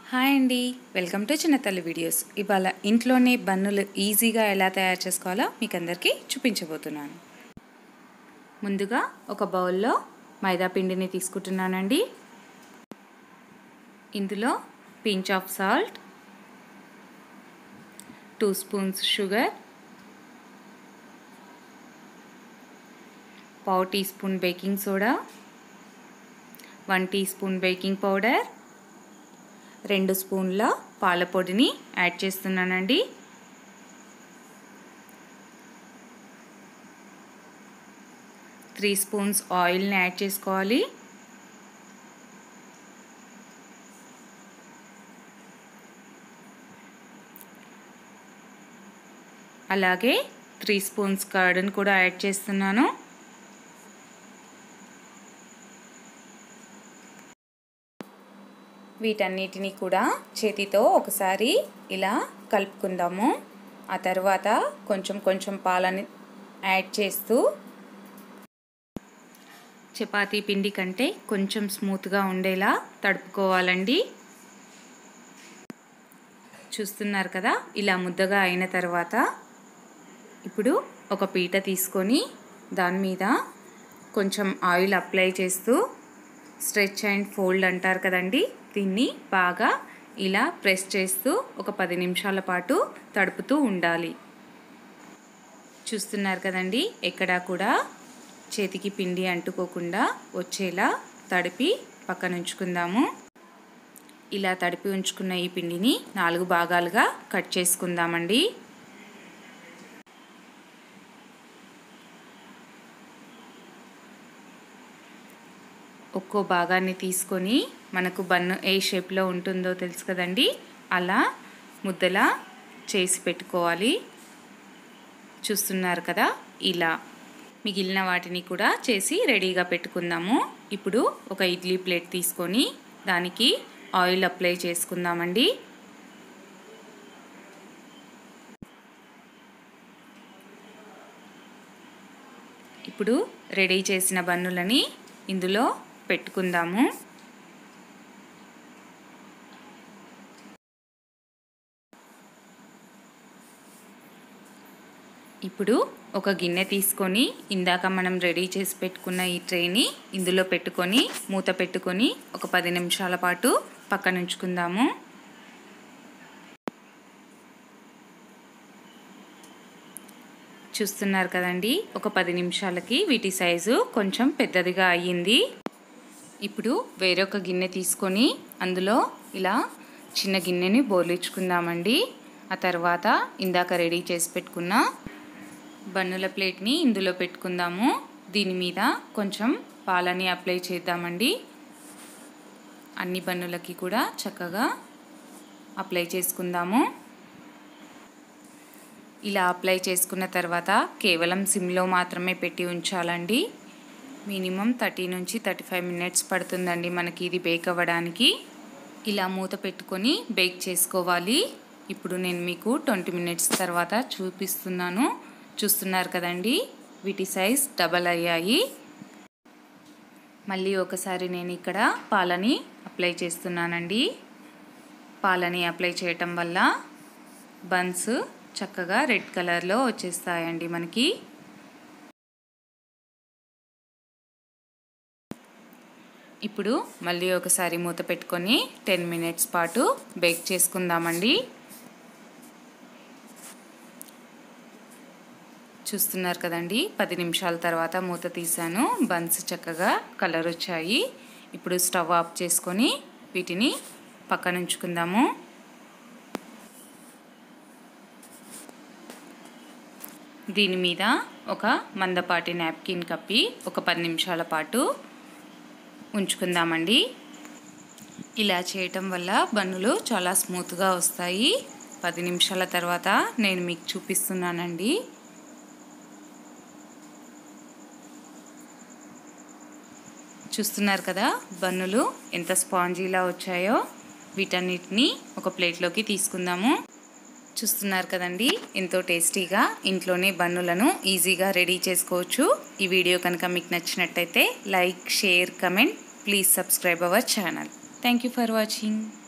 hi అండి welcome to చిన్నతల్లి videos ఇవాళ ఇంట్లోనే బన్నులు ఈజీగా ఎలా తయారు చేసుకోవాలో మీకు అందరికీ చూపించబోతున్నాను ముందుగా ఒక బౌల్లో మైదా పిండిని తీసుకుంటున్నానండి ఇందులో pinch of salt two spoons sugar పావు teaspoon baking soda one teaspoon baking powder రెండు స్పూన్ల పాల పొడిని యాడ్ చేస్తున్నానండి త్రీ స్పూన్స్ ఆయిల్ని యాడ్ చేసుకోవాలి అలాగే త్రీ స్పూన్స్ కర్డ్ని కూడా యాడ్ చేస్తున్నాను వీటన్నిటిని కూడా చేతితో ఒకసారి ఇలా కలుపుకుందాము ఆ తర్వాత కొంచెం కొంచెం పాలని యాడ్ చేస్తూ చపాతీ పిండి కంటే కొంచెం స్మూత్గా ఉండేలా తడుపుకోవాలండి చూస్తున్నారు కదా ఇలా ముద్దగా అయిన తర్వాత ఇప్పుడు ఒక పీట తీసుకొని దాని మీద కొంచెం ఆయిల్ అప్లై చేస్తూ స్ట్రెచ్ అండ్ ఫోల్డ్ అంటారు కదండి దీన్ని బాగా ఇలా ప్రెస్ చేస్తూ ఒక పది నిమిషాల పాటు తడుపుతూ ఉండాలి చూస్తున్నారు కదండి ఎక్కడా కూడా చేతికి పిండి అంటుకోకుండా వచ్చేలా తడిపి పక్కన ఉంచుకుందాము ఇలా తడిపి ఉంచుకున్న ఈ పిండిని నాలుగు భాగాలుగా కట్ చేసుకుందామండి ఒక్కో భాగాన్ని తీసుకొని మనకు బన్ను ఏ షేప్లో ఉంటుందో తెలుసు కదండి అలా ముద్దలా చేసి పెట్టుకోవాలి చూస్తున్నారు కదా ఇలా మిగిలిన వాటిని కూడా చేసి రెడీగా పెట్టుకుందాము ఇప్పుడు ఒక ఇడ్లీ ప్లేట్ తీసుకొని దానికి ఆయిల్ అప్లై చేసుకుందామండి ఇప్పుడు రెడీ చేసిన బన్నులని ఇందులో పెట్టుకుందాము ఇప్పుడు ఒక గిన్నె తీసుకొని ఇందాక మనం రెడీ చేసి పెట్టుకున్న ఈ ట్రేని ఇందులో పెట్టుకొని మూత పెట్టుకొని ఒక పది నిమిషాల పాటు పక్కన ఉంచుకుందాము చూస్తున్నారు కదండి ఒక పది నిమిషాలకి వీటి సైజు కొంచెం పెద్దదిగా అయ్యింది ఇప్పుడు వేరొక గిన్నె తీసుకొని అందులో ఇలా చిన్న గిన్నెని బోర్లించుకుందామండి ఆ తర్వాత ఇందాక రెడీ చేసి పెట్టుకున్న బన్నుల ప్లేట్ని ఇందులో పెట్టుకుందాము దీని మీద కొంచెం పాలని అప్లై చేద్దామండి అన్ని బన్నులకి కూడా చక్కగా అప్లై చేసుకుందాము ఇలా అప్లై చేసుకున్న తర్వాత కేవలం సిమ్లో మాత్రమే పెట్టి ఉంచాలండి మినిమం థర్టీ నుంచి థర్టీ ఫైవ్ మినిట్స్ పడుతుందండి మనకి ఇది బేక్ అవ్వడానికి ఇలా మూత పెట్టుకొని బేక్ చేసుకోవాలి ఇప్పుడు నేను మీకు ట్వంటీ మినిట్స్ తర్వాత చూపిస్తున్నాను చూస్తున్నారు కదండి వీటి సైజ్ డబల్ అయ్యాయి మళ్ళీ ఒకసారి నేను ఇక్కడ పాలని అప్లై చేస్తున్నానండి పాలని అప్లై చేయటం వల్ల బన్స్ చక్కగా రెడ్ కలర్లో వచ్చేస్తాయండి మనకి ఇప్పుడు మళ్ళీ ఒకసారి మూత పెట్టుకొని టెన్ మినిట్స్ పాటు బేక్ చేసుకుందామండి చూస్తున్నారు కదండి పది నిమిషాల తర్వాత మూత తీసాను బన్స్ చక్కగా కలర్ వచ్చాయి ఇప్పుడు స్టవ్ ఆఫ్ చేసుకొని వీటిని పక్కన ఉంచుకుందాము దీని మీద ఒక మందపాటి నాప్కిన్ కప్పి ఒక పది నిమిషాల పాటు ఉంచుకుందామండి ఇలా చేయటం వల్ల బన్నులు చాలా స్మూత్గా వస్తాయి పది నిమిషాల తర్వాత నేను మీకు చూపిస్తున్నానండి చూస్తున్నారు కదా బన్నులు ఎంత స్పాంజీలా వచ్చాయో వీటన్నిటిని ఒక ప్లేట్లోకి తీసుకుందాము చూస్తున్నారు కదండి ఎంతో టేస్టీగా ఇంట్లోనే బన్నులను ఈజీగా రెడీ చేసుకోవచ్చు ఈ వీడియో కనుక మీకు నచ్చినట్టయితే like share comment please subscribe our channel thank you for watching